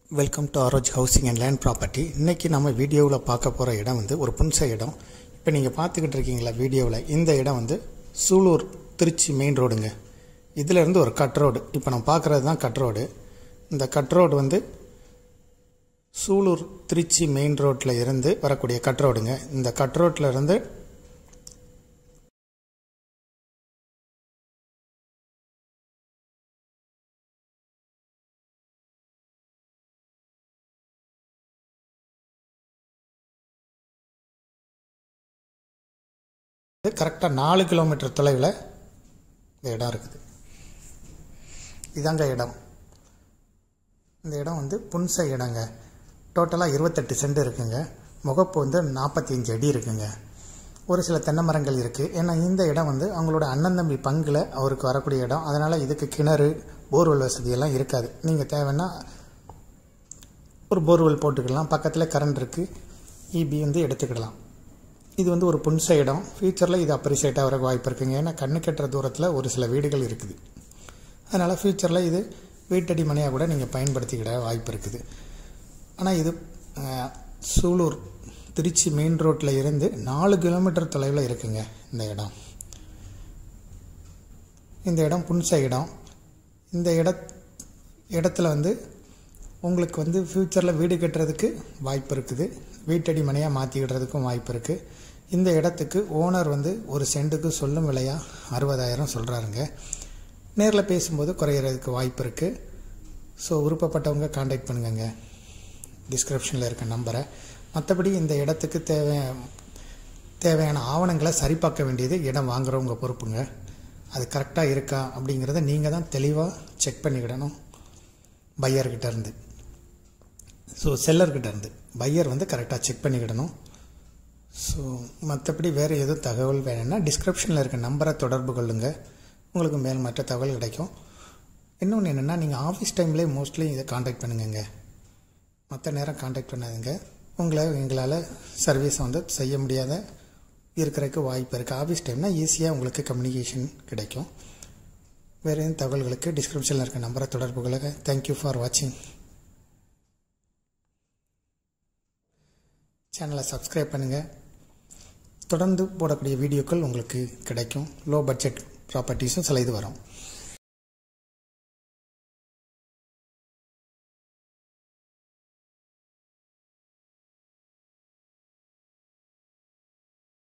welcome to Aroj housing and land property இன்றைக்கி நம்ம வீடியோவில் பார்க்க போகிற இடம் வந்து ஒரு புன்சை இடம் இப்போ நீங்கள் பார்த்துக்கிட்டு இருக்கீங்களா வீடியோவில் இந்த இடம் வந்து சூலூர் திருச்சி மெயின் ரோடுங்க இதிலேருந்து ஒரு கட் ரோடு இப்போ நம்ம பார்க்குறது தான் கட் ரோடு இந்த கட் ரோடு வந்து சூலூர் திருச்சி மெயின் ரோட்டில் இருந்து வரக்கூடிய கட் ரோடுங்க இந்த கட் ரோட்டில் இருந்து கரெக்டாக நாலு கிலோமீட்டர் தொலைவில் இந்த இடம் இருக்குது இதாங்க இடம் இந்த இடம் வந்து புன்சை இடங்க டோட்டலாக இருபத்தெட்டு சென்ட் இருக்குங்க முகப்பு வந்து நாற்பத்தி அஞ்சு அடி இருக்குங்க ஒரு சில தென்னை மரங்கள் இருக்குது ஏன்னா இந்த இடம் வந்து அவங்களோட அண்ணன் தம்பி பங்கில் அவருக்கு வரக்கூடிய இடம் அதனால் இதுக்கு கிணறு போர்வெல் வசதியெல்லாம் இருக்காது நீங்கள் தேவைன்னா ஒரு போர்வெல் போட்டுக்கலாம் பக்கத்தில் கரண்ட் இருக்குது இபி வந்து எடுத்துக்கிடலாம் இது வந்து ஒரு புன்சை இடம் ஃப்யூச்சரில் இது அப்ரிசியேட் ஆகிற வாய்ப்பு இருக்குங்க ஏன்னா கண்ணு கட்டுற தூரத்தில் ஒரு சில வீடுகள் இருக்குது அதனால் ஃப்யூச்சரில் இது வீட்டடி மனையாக கூட நீங்கள் பயன்படுத்திக்கிட வாய்ப்பு இருக்குது ஆனால் இது அஹ், சூலூர் திருச்சி மெயின் ரோட்டில் இருந்து நாலு கிலோமீட்டர் தொலைவில் இருக்குங்க இந்த இடம் இந்த இடம் புன்சை இடம் இந்த இட இடத்துல வந்து உங்களுக்கு வந்து ஃப்யூச்சரில் வீடு கட்டுறதுக்கு வாய்ப்பு இருக்குது வீட்டடி மனையாக மாற்றிக்கிடுறதுக்கும் வாய்ப்பு இருக்குது இந்த இடத்துக்கு ஓனர் வந்து ஒரு சென்ட்டுக்கு சொல்லும் விலையாக அறுபதாயிரம் சொல்கிறாருங்க நேரில் பேசும்போது குறையிறதுக்கு வாய்ப்பு இருக்குது ஸோ விருப்பப்பட்டவங்க காண்டாக்ட் பண்ணுங்கங்க டிஸ்கிரிப்ஷனில் இருக்க நம்பரை மற்றபடி இந்த இடத்துக்கு தேவை தேவையான ஆவணங்களை சரிபார்க்க வேண்டியது இடம் வாங்குறவங்க பொறுப்புங்க அது கரெக்டாக இருக்கா அப்படிங்கிறத நீங்கள் தான் தெளிவாக செக் பண்ணிக்கிடணும் பையர்கிட்ட இருந்து ஸோ செல்லர்கிட்ட இருந்து பையர் வந்து கரெக்டாக செக் பண்ணிக்கிடணும் ஸோ மற்றபடி வேறு எதுவும் தகவல் வேணும்னா டிஸ்கிரிப்ஷனில் இருக்க நம்பரை தொடர்பு கொள்ளுங்க உங்களுக்கு மேல் மற்ற தகவல் கிடைக்கும் இன்னொன்று என்னென்னா நீங்கள் ஆஃபீஸ் டைம்லேயே மோஸ்ட்லி இதை காண்டாக்ட் பண்ணுங்கங்க மற்ற நேரம் காண்டாக்ட் பண்ணாதுங்க உங்களை எங்களால் சர்வீஸை வந்து செய்ய முடியாத இருக்கிறதுக்கு வாய்ப்பு இருக்குது ஆஃபீஸ் டைம்னால் ஈஸியாக உங்களுக்கு கம்யூனிகேஷன் கிடைக்கும் வேறு எதுவும் தகவல்களுக்கு டிஸ்கிரிப்ஷனில் இருக்க நம்பரை தொடர்பு கொள்ளுங்க தேங்க்யூ ஃபார் வாட்சிங் சேனலை சப்ஸ்கிரைப் பண்ணுங்கள் தொடர்ந்து போடக்கூடிய வீடியோக்கள் உங்களுக்கு கிடைக்கும் லோ பட்ஜெட் ப்ராப்பர்ட்டிஸும் சில இது வரும்